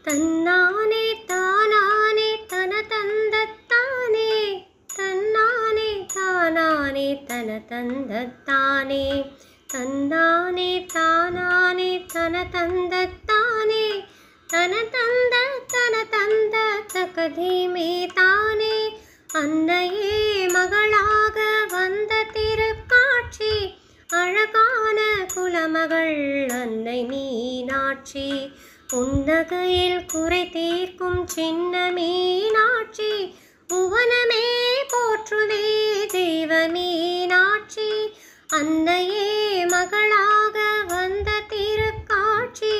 தன்னானே தானானே தன தந்தத்தானே தன்னானே தானானே தன தந்தத்தானே தன்னானே தானானே தன தந்தத்தானே தன தந்த தன தந்த தகதீமே தானே அன்னையே மகளாக வந்த திருக்காட்சி அழகான குலமகள் அன்னை மீனாட்சி புன்னகையில் குறை தீர்க்கும் சின்ன மீனாட்சி புவனமே போற்றுதே தெய்வ மீனாட்சி அன்னையே மகளாக வந்த திருக்காட்சி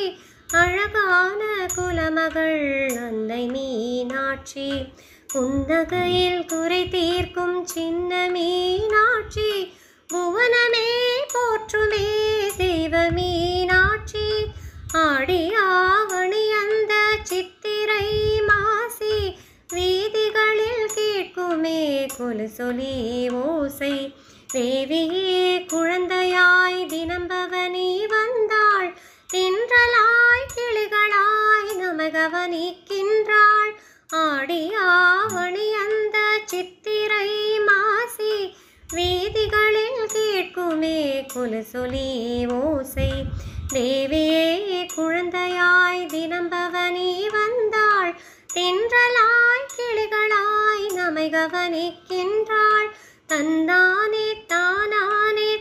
அழகான குலமகள் அன்னை மீனாட்சி புன்னகையில் குறை தீர்க்கும் சின்ன மீனாட்சி புவனமே போற்றுமே தெய்வ மீனாட்சி ஆடி ஆவணி அந்த சித்திரை மாசி வீதிகளில் கேட்குமே கொலுசொலி ஓசை தேவியே குழந்தையாய் தினம் பவனி வந்தாள் தின்றலாய் கிளிகளாய் நம கவனிக்கின்றாள் ஆடி ஆவணி அந்த சித்திரை மாசி வீதிகளில் கேட்குமே குலசொலி ஓசை தேவியே குழந்தையாய் தினம் பவனி வந்தாள் தென்றலாய் கிளிகளாய் நம்மை கவனிக்கின்றாள் தந்தானே தானானே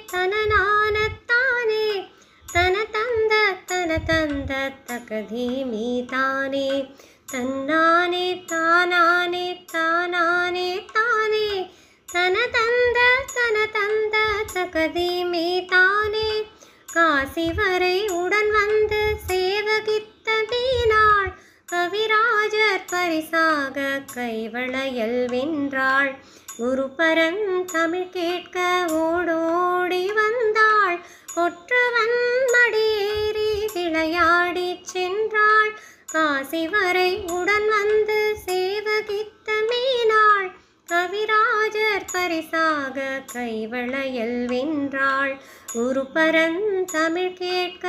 தனநானத்தானே தன தந்த தன தந்த தகதீமி தானே தன்னானே தானானே தானானே தானே தன தந்த தன தந்த தகதீமி தானே காசி வரை உடன் வந்து சேவகித்த தீனாள் கவிராஜர் பரிசாக கைவளையல் வென்றாள் குரு பரன் தமிழ் கேட்க ஓடோடி வந்தாள் கொற்றவன் மடியேறி விளையாடி சென்றாள் காசி வரை உடன் வந்து சேவகித்த மீனாள் கவிராஜர் பரிசாக கைவளையல் வென்றாள் குரு பரன் தமிழ் கேட்க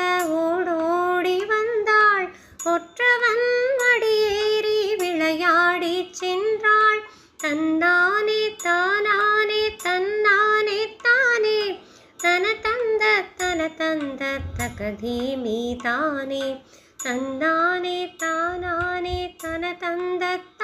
ஓடோடி வந்தாள் ஒற்றவன் மடியேறி விளையாடி சென்றாள் தன்னானே தானானே தன்னானே தானே தன தந்த தன தந்த தகதீமி தானே தன்னானே தானானே தன தந்த